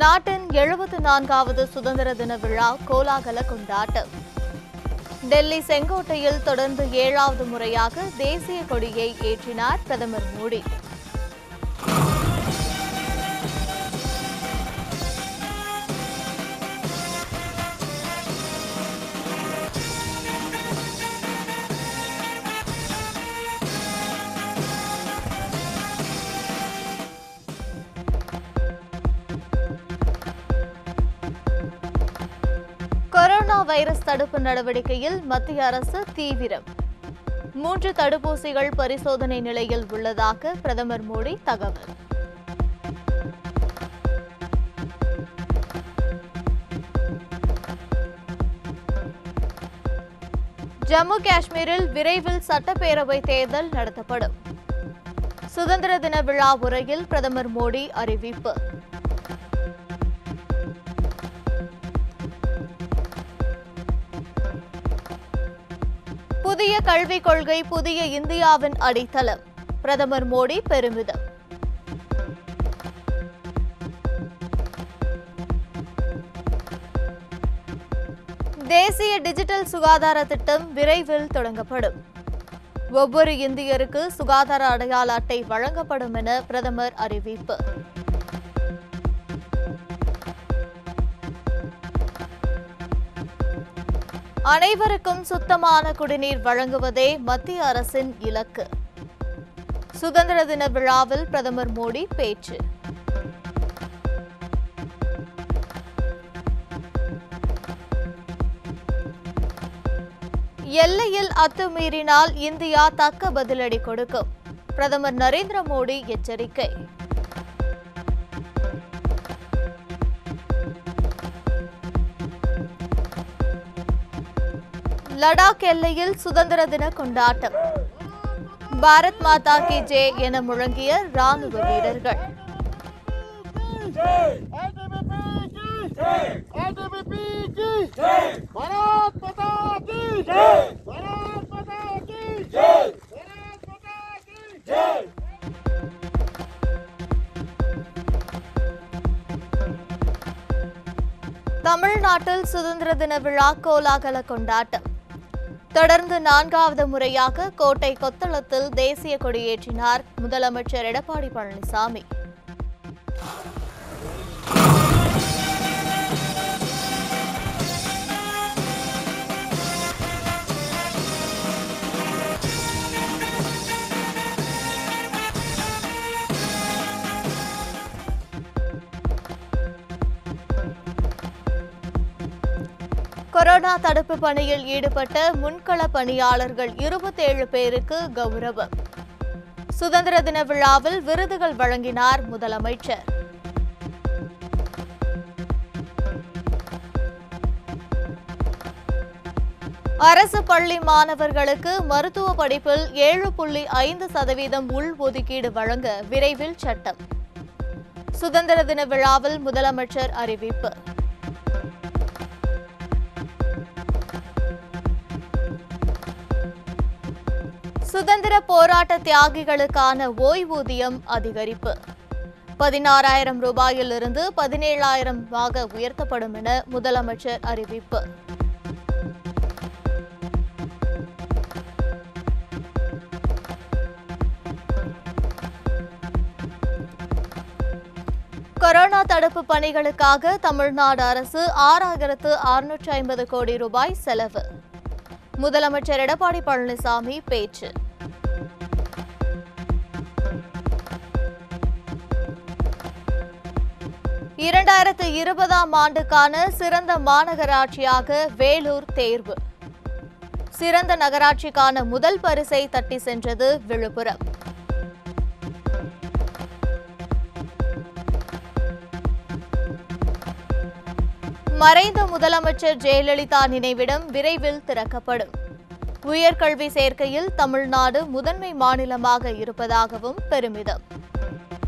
நாட்டின் எழுபத்து நான்காவது சுதந்திர தின விழா கோலாகல கொண்டாட்டம் டெல்லி செங்கோட்டையில் தொடர்ந்து ஏழாவது முறையாக தேசிய கொடியை ஏற்றினார் பிரதமர் மோடி கொரோனா வைரஸ் தடுப்பு நடவடிக்கையில் மத்திய அரசு தீவிரம் மூன்று தடுப்பூசிகள் பரிசோதனை நிலையில் உள்ளதாக பிரதமர் மோடி தகவல் ஜம்மு காஷ்மீரில் விரைவில் சட்டப்பேரவை தேர்தல் நடத்தப்படும் சுதந்திர தின விழா உரையில் பிரதமர் மோடி அறிவிப்பு புதிய கல்விக் கொள்கை புதிய இந்தியாவின் அடித்தளம் பிரதமர் மோடி பெருமிதம் தேசிய டிஜிட்டல் சுகாதார திட்டம் விரைவில் தொடங்கப்படும் ஒவ்வொரு இந்தியருக்கு சுகாதார அடையாள அட்டை வழங்கப்படும் என பிரதமர் அறிவிப்பு அனைவருக்கும் சுத்தமான குடிநீர் வழங்குவதே மத்திய அரசின் இலக்கு சுதந்திர தின விழாவில் பிரதமர் மோடி பேச்சு எல்லையில் அத்துமீறினால் இந்தியா தக்க பதிலடி கொடுக்கும் பிரதமர் நரேந்திர மோடி எச்சரிக்கை லடாக் எல்லையில் சுதந்திர தின கொண்டாட்டம் பாரத் மாதா கி ஜே என முழங்கிய ராணுவ வீரர்கள் IDBP की जय भारत माता की जय भारत माता की जय भारत माता की जय தமிழ்நாட்டில் சுதந்திர தின விழா கோலாகல கொண்டாட்டம் தொடர்ந்து நான்காவது முறையாக கோட்டை கொத்தளத்தில் தேசிய கொடியேற்றினார் முதலமைச்சர் எடப்பாடி பழனிசாமி கொரோனா தடுப்பு பணியில் ஈடுபட்ட முன்கள பணியாளர்கள் இருபத்தேழு பேருக்கு கௌரவம் சுதந்திர தின விழாவில் விருதுகள் வழங்கினார் முதலமைச்சர் அரசு பள்ளி மாணவர்களுக்கு மருத்துவ படிப்பில் ஏழு புள்ளி ஐந்து சதவீதம் உள் ஒதுக்கீடு வழங்க விரைவில் சட்டம் சுதந்திர தின விழாவில் முதலமைச்சர் அறிவிப்பு சுதந்திர போராட்ட தியாகிகளுக்கான ஓய்வூதியம் அதிகரிப்பு பதினாறாயிரம் ரூபாயிலிருந்து பதினேழாயிரம் ஆக உயர்த்தப்படும் என முதலமைச்சர் அறிவிப்பு கொரோனா தடுப்பு பணிகளுக்காக தமிழ்நாடு அரசு ஆறாயிரத்து அறுநூற்றி ஐம்பது கோடி ரூபாய் செலவு முதலமைச்சர் எடப்பாடி பழனிசாமி பேச்சு இரண்டாயிரத்து இருபதாம் ஆண்டுக்கான சிறந்த மாநகராட்சியாக வேலூர் தேர்வு சிறந்த நகராட்சிக்கான முதல் பரிசை தட்டி சென்றது விழுப்புரம் மறைந்த முதலமைச்சர் ஜெயலலிதா நினைவிடம் விரைவில் திறக்கப்படும் உயர்கல்வி சேர்க்கையில் தமிழ்நாடு முதன்மை மாநிலமாக இருப்பதாகவும் பெருமிதம்